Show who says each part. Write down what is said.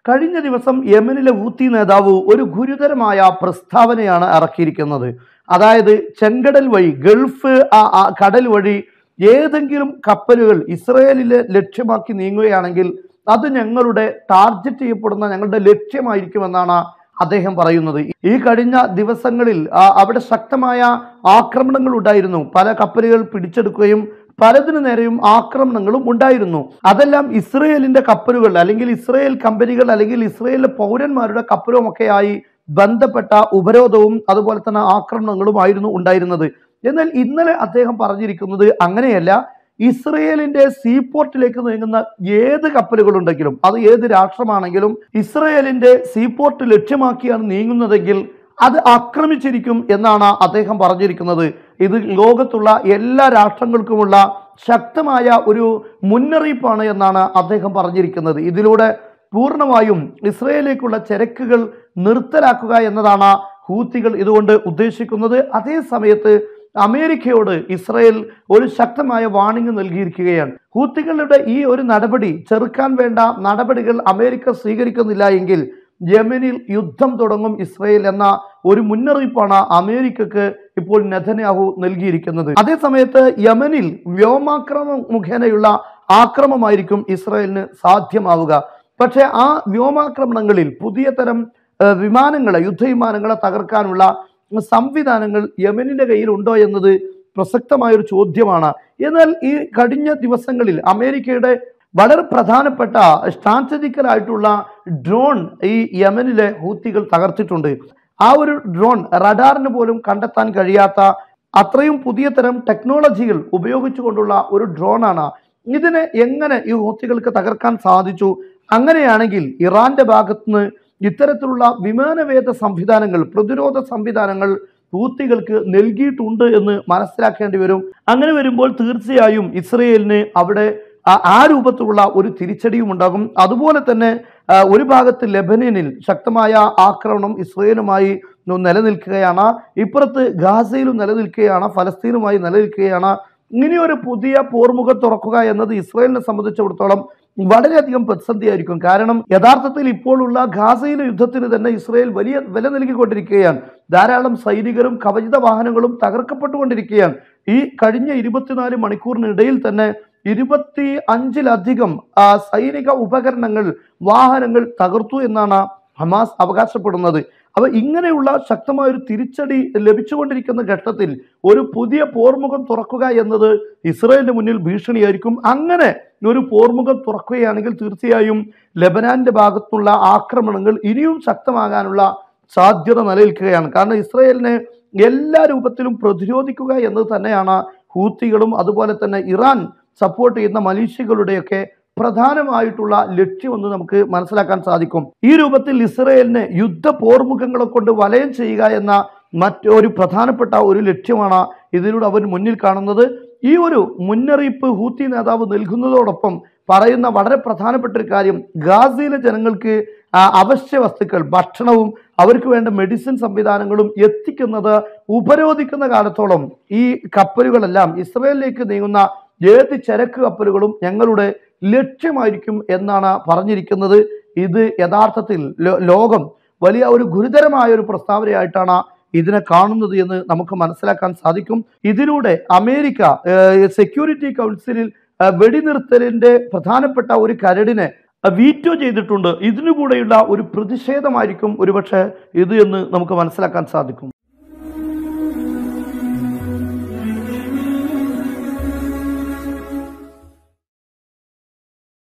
Speaker 1: കഴിഞ്ഞ ദിവസം യമനിലെ ഊത്തി നേതാവ് ഒരു ഗുരുതരമായ പ്രസ്താവനയാണ് ഇറക്കിയിരിക്കുന്നത് അതായത് ചെങ്കടൽ വഴി ഗൾഫ് ആ- ആ കടൽ വഴി ഏതെങ്കിലും കപ്പലുകൾ ഇസ്രയേലിലെ ലക്ഷ്യമാക്കി നീങ്ങുകയാണെങ്കിൽ അത് ഞങ്ങളുടെ ടാർഗറ്റ് ചെയ്യപ്പെടുന്ന ഞങ്ങളുടെ ലക്ഷ്യമായിരിക്കുമെന്നാണ് അദ്ദേഹം പറയുന്നത് ഈ കഴിഞ്ഞ ദിവസങ്ങളിൽ ആ, അവിടെ ശക്തമായ ആക്രമണങ്ങൾ ഉണ്ടായിരുന്നു പല കപ്പലുകൾ പിടിച്ചെടുക്കുകയും പലതിനു നേരെയും ആക്രമണങ്ങളും ഉണ്ടായിരുന്നു അതെല്ലാം ഇസ്രയേലിന്റെ കപ്പലുകൾ അല്ലെങ്കിൽ ഇസ്രയേൽ കമ്പനികൾ അല്ലെങ്കിൽ ഇസ്രയേലിലെ പൗരന്മാരുടെ കപ്പലുമൊക്കെയായി ബന്ധപ്പെട്ട ഉപരോധവും അതുപോലെ തന്നെ ആക്രമണങ്ങളുമായിരുന്നു ഉണ്ടായിരുന്നത് എന്നാൽ ഇന്നലെ അദ്ദേഹം പറഞ്ഞിരിക്കുന്നത് അങ്ങനെയല്ല ഇസ്രയേലിന്റെ സീപോർട്ടിലേക്ക് നീങ്ങുന്ന ഏത് കപ്പലുകളുണ്ടെങ്കിലും അത് ഏത് രാഷ്ട്രമാണെങ്കിലും ഇസ്രയേലിന്റെ സീപോർട്ട് ലക്ഷ്യമാക്കിയാണ് നീങ്ങുന്നതെങ്കിൽ അത് ആക്രമിച്ചിരിക്കും എന്നാണ് അദ്ദേഹം പറഞ്ഞിരിക്കുന്നത് ഇത് ലോകത്തുള്ള എല്ലാ രാഷ്ട്രങ്ങൾക്കുമുള്ള ശക്തമായ ഒരു മുന്നറിയിപ്പാണ് എന്നാണ് അദ്ദേഹം പറഞ്ഞിരിക്കുന്നത് ഇതിലൂടെ പൂർണ്ണമായും ഇസ്രയേലിലേക്കുള്ള ചരക്കുകൾ നിർത്തലാക്കുക എന്നതാണ് ഹൂത്തികൾ ഇതുകൊണ്ട് ഉദ്ദേശിക്കുന്നത് അതേ സമയത്ത് അമേരിക്കയോട് ഇസ്രയേൽ ഒരു ശക്തമായ വാണിംഗ് നൽകിയിരിക്കുകയാണ് ഹൂത്തികളുടെ ഈ ഒരു നടപടി ചെറുക്കാൻ വേണ്ട നടപടികൾ അമേരിക്ക സ്വീകരിക്കുന്നില്ല എങ്കിൽ യമനിൽ യുദ്ധം തുടങ്ങും ഇസ്രയേൽ എന്ന ഒരു മുന്നറിയിപ്പാണ് അമേരിക്കക്ക് ഇപ്പോൾ നെതന്യാഹു നൽകിയിരിക്കുന്നത് അതേ സമയത്ത് യമനിൽ വ്യോമാക്രമം മുഖേനയുള്ള ആക്രമമായിരിക്കും ഇസ്രയേലിന് സാധ്യമാവുക പക്ഷേ ആ വ്യോമാക്രമണങ്ങളിൽ പുതിയ തരം ഏഹ്, വിമാനങ്ങളെ യുദ്ധവിമാനങ്ങളെ തകർക്കാനുള്ള സംവിധാനങ്ങൾ യമനിന്റെ കയ്യിൽ ഉണ്ടോ എന്നത് പ്രസക്തമായ ഒരു ചോദ്യമാണ് എന്നാൽ ഈ കഴിഞ്ഞ ദിവസങ്ങളിൽ അമേരിക്കയുടെ വളരെ പ്രധാനപ്പെട്ട സ്ട്രാറ്റജിക്കൽ ആയിട്ടുള്ള ഡ്രോൺ ഈ യമനിലെ ഹൂത്തികൾ തകർത്തിട്ടുണ്ട് ആ ഒരു ഡ്രോൺ റഡാറിന് പോലും കണ്ടെത്താൻ കഴിയാത്ത അത്രയും പുതിയ തരം ടെക്നോളജികൾ ഉപയോഗിച്ചുകൊണ്ടുള്ള ഒരു ഡ്രോണാണ് ഇതിനെ എങ്ങനെ ഈ ഹൂത്തികൾക്ക് തകർക്കാൻ സാധിച്ചു അങ്ങനെയാണെങ്കിൽ ഇറാന്റെ ഭാഗത്തുനിന്ന് ഇത്തരത്തിലുള്ള വിമാനവേദ സംവിധാനങ്ങൾ പ്രതിരോധ സംവിധാനങ്ങൾ ഹൂത്തികൾക്ക് നൽകിയിട്ടുണ്ട് എന്ന് മനസ്സിലാക്കേണ്ടി വരും അങ്ങനെ വരുമ്പോൾ തീർച്ചയായും ഇസ്രയേലിന് അവിടെ ആ- ആ രൂപത്തിലുള്ള ഒരു തിരിച്ചടിയും ഉണ്ടാകും അതുപോലെ തന്നെ ആ, ഒരു ഭാഗത്ത് ലെബനനിൽ ശക്തമായ ആക്രമണം ഇസ്രയേലുമായി നിലനിൽക്കുകയാണ് ഇപ്പുറത്ത് ഗാസയിലും നിലനിൽക്കുകയാണ് ഫലസ്തീനുമായി നിലനിൽക്കുകയാണ് ഇങ്ങനെയൊരു പുതിയ പോർമുഖം തുറക്കുക എന്നത് ഇസ്രയേലിനെ സംബന്ധിച്ചിടത്തോളം വളരെയധികം പ്രതിസന്ധിയായിരിക്കും കാരണം യഥാർത്ഥത്തിൽ ഇപ്പോഴുള്ള ഗാസയിലെ യുദ്ധത്തിന് തന്നെ ഇസ്രയേൽ വലിയ വില നൽകിക്കൊണ്ടിരിക്കുകയാണ് ധാരാളം സൈനികരും കവചിത വാഹനങ്ങളും തകർക്കപ്പെട്ടുകൊണ്ടിരിക്കുകയാണ് ഈ കഴിഞ്ഞ ഇരുപത്തിനാല് മണിക്കൂറിനിടയിൽ തന്നെ ഇരുപത്തി അഞ്ചിലധികം ആ, സൈനിക ഉപകരണങ്ങൾ വാഹനങ്ങൾ തകർത്തു എന്നാണ് ഹമാസ് അവകാശപ്പെടുന്നത് അപ്പൊ ഇങ്ങനെയുള്ള ശക്തമായ ഒരു തിരിച്ചടി ലഭിച്ചുകൊണ്ടിരിക്കുന്ന ഘട്ടത്തിൽ ഒരു പുതിയ പോർമുഖം തുറക്കുക എന്നത് ഇസ്രയേലിന്റെ മുന്നിൽ ഭീഷണിയായിരിക്കും അങ്ങനെ ഒരു പോർമുഖം തുറക്കുകയാണെങ്കിൽ തീർച്ചയായും ലബനാന്റെ ഭാഗത്തുള്ള ആക്രമണങ്ങൾ ഇനിയും ശക്തമാകാനുള്ള സാധ്യത നിലനിൽക്കുകയാണ് കാരണം ഇസ്രയേലിനെ എല്ലാ രൂപത്തിലും പ്രതിരോധിക്കുക എന്നത് തന്നെയാണ് ഹൂത്തികളും അതുപോലെ തന്നെ ഇറാൻ സപ്പോർട്ട് ചെയ്യുന്ന മലീഷ്യകളുടെയൊക്കെ പ്രധാനമായിട്ടുള്ള ലക്ഷ്യമെന്ന് നമുക്ക് മനസ്സിലാക്കാൻ സാധിക്കും ഈ രൂപത്തിൽ ഇസ്രയേലിനെ യുദ്ധ പോർമുഖങ്ങളെ കൊണ്ട് വലയം ചെയ്യുക എന്ന മറ്റൊരു പ്രധാനപ്പെട്ട ഒരു ലക്ഷ്യമാണ് ഇതിലൂടെ അവർ മുന്നിൽ കാണുന്നത് ഈ ഒരു മുന്നറിയിപ്പ് ഹൂത്തി നേതാവ് നൽകുന്നതോടൊപ്പം പറയുന്ന വളരെ പ്രധാനപ്പെട്ട ഒരു കാര്യം ഗാസയിലെ ജനങ്ങൾക്ക് ആ, അവശ്യ വസ്തുക്കൾ ഭക്ഷണവും അവർക്ക് വേണ്ട മെഡിസിൻ സംവിധാനങ്ങളും എത്തിക്കുന്നത് ഉപരോധിക്കുന്ന കാലത്തോളം ഈ കപ്പലുകളെല്ലാം ഇസ്രയേലിലേക്ക് നീങ്ങുന്ന ഏത് ചരക്ക് കപ്പലുകളും ഞങ്ങളുടെ ലക്ഷ്യമായിരിക്കും എന്നാണ് പറഞ്ഞിരിക്കുന്നത് ഇത് യഥാർത്ഥത്തിൽ ലോ- ലോകം വലിയ ഒരു ഗുരുതരമായ ഒരു പ്രസ്താവനയായിട്ടാണ് ഇതിനെ കാണുന്നത് എന്ന് നമുക്ക് മനസ്സിലാക്കാൻ സാധിക്കും ഇതിലൂടെ അമേരിക്ക ഏഹ്, സെക്യൂരിറ്റി കൗൺസിലിൽ ഏഹ്, വെടിനിർത്തലിന്റെ പ്രധാനപ്പെട്ട ഒരു കരടിനെ ഏഹ്, വീറ്റോ ചെയ്തിട്ടുണ്ട് ഇതിനു കൂടെയുള്ള ഒരു പ്രതിഷേധമായിരിക്കും ഒരുപക്ഷെ ഇത് എന്ന് നമുക്ക് മനസ്സിലാക്കാൻ സാധിക്കും